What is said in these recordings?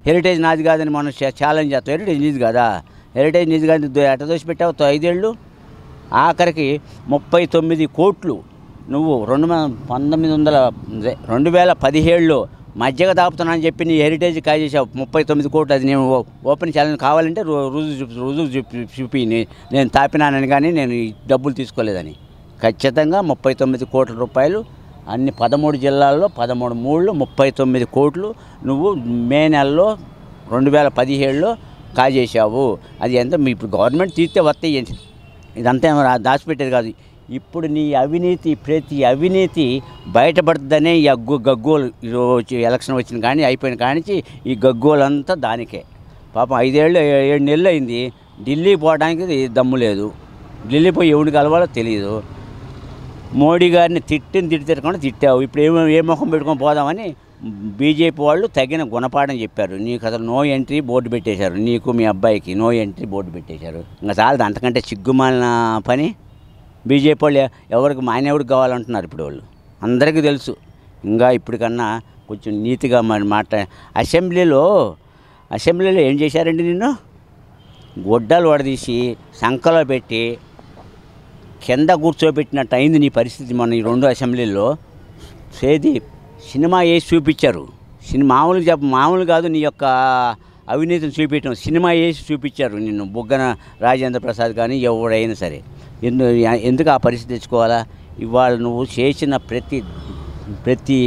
Heritage నాది కాదని మనం చా- ఛాలెంజ్ చేస్తాం హెరిటేజ్ నీది కదా హెరిటేజ్ నీది కాదు ఎట్ట దోసి పెట్టావు తో- ఐదేళ్ళు ఆఖరికి ముప్పై తొమ్మిది కోట్లు నువ్వు రెండు మ- పంతొమ్మిది వందల అదే, రెండు వేల పదిహేడులో మధ్యగా తాపుతున్నానని చెప్పి నీ హెరిటేజ్ కాజేసావు ముప్పై తొమ్మిది కోట్లు అది నేను ఓ- ఓపెన్ ఛాలెంజ్ కావాలంటే రు- రుజువు చూపి రుజువు చూపి చూపి నే- నేను తాపినానని కానీ నేను ఈ డబ్బులు తీసుకోలేదని ఖచ్చితంగా ముప్పై తొమ్మిది కోట్ల రూపాయలు అన్ని పదమూడు జిల్లాల్లో పదమూడు మూడు ముప్పై తొమ్మిది కోట్లు నువ్వు మే నెలలో రెండు వేల పదిహేడులో కాజేశావు అది ఎంత మీ ఇప్పుడు గవర్నమెంట్ తీస్తే వస్తాయి ఇదంతా ఏమో రా- దాచిపెట్టేది కాదు ఇప్పుడు నీ అవినీతి ప్రతి అవినీతి బయటపడుతుందనే ఈ అగ్గు గగ్గోలు ఈరోజు ఎలక్షన్ వచ్చిన కానీ అయిపోయిన కానించి ఈ గగ్గోలంతా దానికే పాపం ఐదేళ్ళు ఏ- ఏడు నెలలు అయింది ఢిల్లీ పోవడానికి దమ్ము లేదు ఢిల్లీ పోయి ఎవడికి కలవాలో తెలియదు మోడీ గారిని తిట్టిన తిట్టి తిట్టకుండా తిట్టావు ఇప్పుడు ఏమో ఏ ముఖం పెట్టుకొని పోదామని బీజేపీ వాళ్ళు తగిన గుణపాఠం చెప్పారు నీకు అసలు నో ఎంట్రీ బోర్డు పెట్టేశారు నీకు మీ అబ్బాయికి నో ఎంట్రీ బోర్డు పెట్టేశారు ఇంకా చాలదు అంతకంటే సిగ్గుమాలిన పని బీజేపీ వాళ్ళు ఎ- ఎవరికి మానేవుడికి కావాలంటున్నారు ఇప్పుడు వాళ్ళు అందరికీ తెలుసు ఇంకా ఇప్పటికన్నా కొంచెం నీతిగా మరి మాట అసెంబ్లీలో అసెంబ్లీలో ఏం చేశారండి నిన్ను గొడ్డలు వడదీసి సంకలో పెట్టి కింద కూర్చోబెట్టినట్టు అయింది నీ పరిస్థితి మన ఈ రెండు అసెంబ్లీల్లో సేది సినిమా వేసి చూపించారు సినిమా మామూలు చెప్ప మామూలు కాదు నీ యొక్క అవినీతిని చూపించడం సినిమా వేసి చూపించారు నిన్ను బుగ్గన రాజేంద్ర ప్రసాద్ కానీ ఎవడైనా సరే ఎందు ఎందుకు ఆ పరిస్థితి తెచ్చుకోవాలా ఇవాళ నువ్వు చేసిన ప్రతి ప్రతి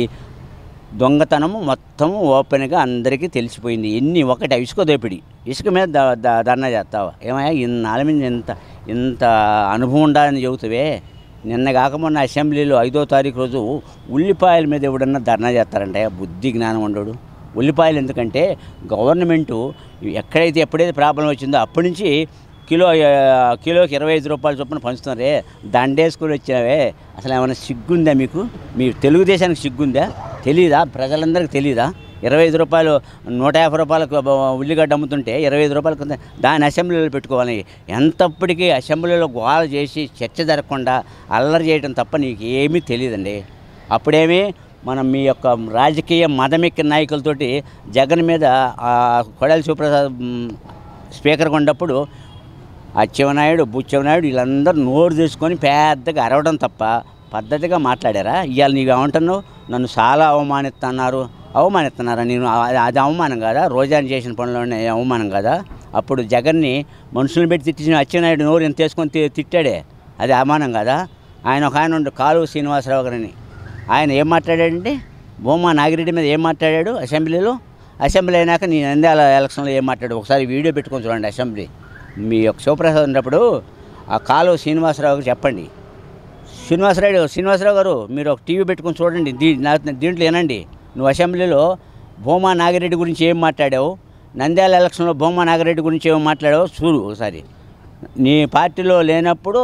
దొంగతనము మొత్తం ఓపెన్గా అందరికీ తెలిసిపోయింది ఎన్ని ఒకటి ఇసుక దోపిడి ఇసుక మీద ద- ద- ధర్నా చేస్తావా ఏమయ్యా ఇన్నాళ్ళ మీద ఇంత ఇంత అనుభవం ఉండాలని చెబుతావే నిన్న కాక మొన్న అసెంబ్లీలో ఐదో తారీఖు రోజు ఉల్లిపాయల మీద ఎవడన్నా ధర్నా చేస్తారంటే బుద్ధి జ్ఞానం ఉండడు ఉల్లిపాయలు ఎందుకంటే గవర్నమెంటు ఎక్కడైతే ఎప్పుడైతే ప్రాబ్లం వచ్చిందో అప్పటి నుంచి కిలో ఆ, కిలోకి ఇరవై ఐదు రూపాయల చొప్పున పంచుతున్నారే దండేసుకుని వచ్చినావే అసలు ఏమైనా సిగ్గుందా మీకు మీ తెలుగుదేశానికి సిగ్గుందా తెలీదా ప్రజలందరికీ తెలీదా ఇరవై ఐదు రూపాయలు నూట యాభై రూపాయలకు బ- ఉల్లిగడ్డ అమ్ముతుంటే ఇరవై ఐదు రూపాయలకు ఉంది. దాన్ని అసెంబ్లీలో పెట్టుకోవాలి ఎంతప్పటికీ అసెంబ్లీలో గోల చేసి చర్చ జరగకుండా అల్లరి చేయడం తప్ప నీకు ఏమీ తెలియదండి అప్పుడేమీ మనం మీ యొక్క రాజకీయ మదమెక్కిన నాయకులతోటి జగన్ మీద ఆ కొడాలి శివప్రసాద్ మ్, స్పీకర్గా ఉన్నప్పుడు అచ్చెవనాయుడు బుచ్చెవనాయుడు వీళ్ళందరూ నోరు తీసుకొని పెద్దగా అరవడం తప్ప పద్ధతిగా మాట్లాడారా ఇవాళ నీవు ఏమంటున్నావు నన్ను చాలా అవమానిస్తున్నారు అవమానిస్తున్నారా నేను అది- అది అవమానం కదా రోజాని చేసిన పనులోనే అవమానం కదా అప్పుడు జగన్ని మనుషులను పెట్టి తిట్టిన అచ్చెన్నాయుడు నోరు ఎంత వేసుకొని తి- తిట్టాడే అది అవమానం కదా ఆయన ఒక ఆయన ఉండు కాలువ శ్రీనివాసరావు గారిని ఆయన ఏం మాట్లాడాడంటే భూమా నాగిరెడ్డి మీద ఏం మాట్లాడాడు అసెంబ్లీలో అసెంబ్లీ అయినాక నీ నంద్యాల ఎలక్షన్లో ఏం మాట్లాడు ఒకసారి వీడియో పెట్టుకొని చూడండి అసెంబ్లీ మీ యొక్క శివప్రసాద్ ఉన్నప్పుడు ఆ కాలువ శ్రీనివాసరావు గారు చెప్పండి శ్రీనివాసరావు శ్రీనివాసరావు గారు మీరు ఒక టీవీ పెట్టుకొని చూడండి దీ నా- దీంట్లో వినండి నువ్వు అసెంబ్లీలో భూమా నాగిరెడ్డి గురించి ఏం మాట్లాడావు నంద్యాల ఎలక్షన్లో భూమా నాగిరెడ్డి గురించి ఏం మాట్లాడావు చూడు ఒకసారి నీ పార్టీలో లేనప్పుడు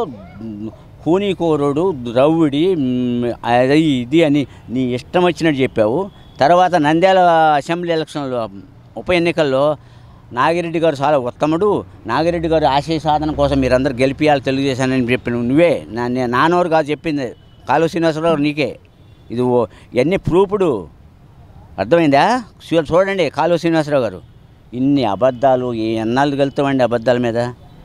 కూనీకోరుడు ద్రౌడి మ్, అది ఇది అని నీ ఇష్టం వచ్చినట్టు చెప్పావు తర్వాత నంద్యాల అసెంబ్లీ ఎలక్షన్లో ఉప ఎన్నికల్లో నాగిరెడ్డి గారు చాలా ఉత్తముడు నాగిరెడ్డి గారు ఆశయ సాధన కోసం మీరందరూ గెలిపియాలి తెలుగుదేశానని చెప్పిన నువ్వే నా నే- నానోరు కాదు చెప్పింది కాలు శ్రీనివాసరావు నీకే ఇది ఓ- ఇవన్నీ ప్రూఫ్డ్ అర్థమైందా చూ- చూడండి కాలువ శ్రీనివాసరావు గారు ఇన్ని అబద్ధాలు ఏ ఎన్నాళ్ళు వెళ్తామండి అబద్ధాల మీద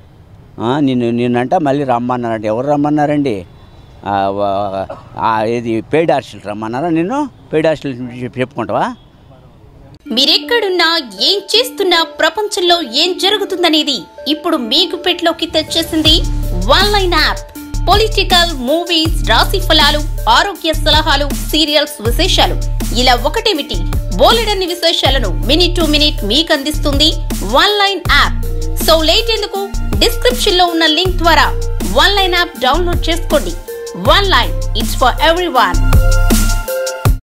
ఆ, నిన్ను నిన్నంట మళ్ళీ రమ్మన్నారంట ఎవరు రమ్మన్నారండి ఆ, వా- ఆ, ఏది పెయిడ్ హాస్టల్ రమ్మన్నారా నిన్ను పెయిడ్ హాస్టల్ చెప్పుకుంటావా మీరెక్కడున్నా ఏం చేస్తున్నా ప్రపంచంలో ఏం జరుగుతుందనేది ఇప్పుడు మీకు పెట్లోకి తెచ్చేసింది one line app political movies రాశి ఫలాలు ఆరోగ్య సలహాలు సీరియల్స్ విశేషాలు ఇలా ఒకటేమిటి బోలెడన్ని విశేషాలను మినిట్ టు మినిట్ మీకు అందిస్తుంది one line app so late ఎందుకు డిస్క్రిప్షన్ లో ఉన్న లింక్ ద్వారా వన్ లైన్ యాప్ డౌన్లోడ్ చేసుకోండి one line it's for every